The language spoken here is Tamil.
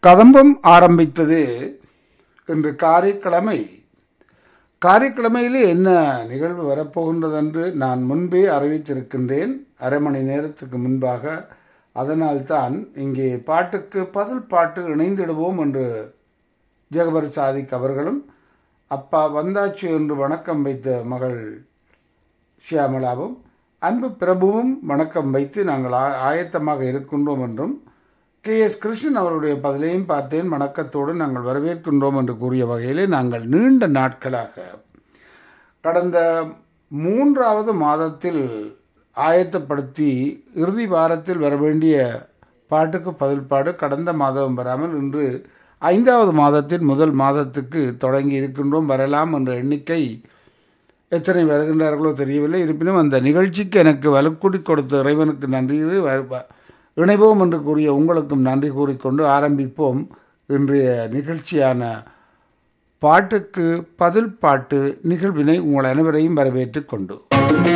கதம்பம் ஆரம்பித்தது இன்று காரைக்கிழமை காரைக்கிழமையிலே என்ன நிகழ்வு வரப்போகின்றது என்று நான் முன்பே அறிவித்திருக்கின்றேன் அரை மணி நேரத்துக்கு முன்பாக அதனால்தான் இங்கே பாட்டுக்கு பதில் பாட்டு இணைந்திடுவோம் என்று ஜெகபர் சாதிக் அவர்களும் அப்பா வந்தாச்சு என்று வணக்கம் வைத்த மகள் ஷியாமலாவும் அன்பு பிரபுவும் வணக்கம் வைத்து நாங்கள் ஆ- ஆயத்தமாக இருக்கின்றோம் என்றும் கே எஸ் கிருஷ்ணன் அவருடைய பதிலையும் பார்த்தேன் வணக்கத்தோடு நாங்கள் வரவேற்கின்றோம் என்று கூறிய வகையிலே நாங்கள் நீண்ட நாட்களாக கடந்த மூன்றாவது மாதத்தில் ஆயத்தப்படுத்தி இறுதி வாரத்தில் வர வேண்டிய பாட்டுக்கு பதில் பாடு கடந்த மாதம் வராமல் இன்று ஐந்தாவது மாதத்தின் முதல் மாதத்துக்கு தொடங்கி இருக்கின்றோம் வரலாம் என்ற எண்ணிக்கை எத்தனை வருகின்றார்களோ தெரியவில்லை இருப்பினும் அந்த நிகழ்ச்சிக்கு எனக்கு வலுக்கூடி கொடுத்த இறைவனுக்கு நன்றி வ- வ- இணைவோம் என்று கூறிய உங்களுக்கும் நன்றி கூறிக்கொண்டு ஆரம்பிப்போம் இன்றைய நிகழ்ச்சியான பாட்டுக்கு பதில் பாட்டு நிகழ்வினை உங்கள் அனைவரையும் வரவேற்றுக் கொண்டு